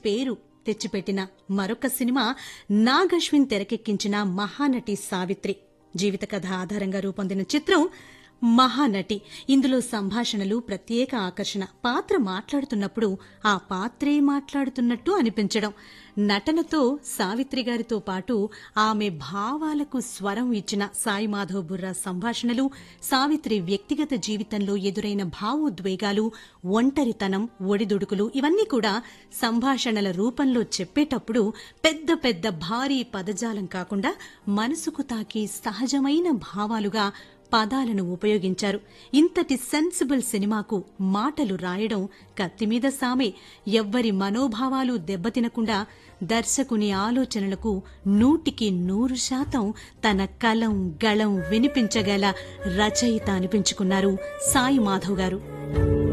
పేరు తెచ్చిపెట్టిన మరొక సినిమా నాగశ్విన్ తెరకెక్కించిన మహానటి సావిత్రి జీవిత కథ ఆధారంగా రూపొందిన చిత్రం మహానటి ఇందులో సంభాషణలు ప్రత్యేక ఆకర్షణ పాత్ర మాట్లాడుతున్నప్పుడు ఆ పాత్రే మాట్లాడుతున్నట్టు అనిపించడం నటనతో సావిత్రి గారితో పాటు ఆమె భావాలకు స్వరం ఇచ్చిన సాయి మాధవ్ బుర్రా సంభాషణలు సావిత్రి వ్యక్తిగత జీవితంలో ఎదురైన భావోద్వేగాలు ఒంటరితనం ఒడిదుడుకులు ఇవన్నీ కూడా సంభాషణల రూపంలో చెప్పేటప్పుడు పెద్ద పెద్ద భారీ పదజాలం కాకుండా మనసుకు తాకి సహజమైన భావాలుగా పదాలను ఉపయోగించారు ఇంతటి సెన్సిబుల్ సినిమాకు మాటలు రాయడం కత్తిమీద సామే ఎవ్వరి మనోభావాలు దెబ్బతినకుండా దర్శకుని ఆలోచనలకు నూటికి నూరు శాతం తన కలం గళం వినిపించగల రచయిత అనిపించుకున్నారు సాయి మాధవ్ గారు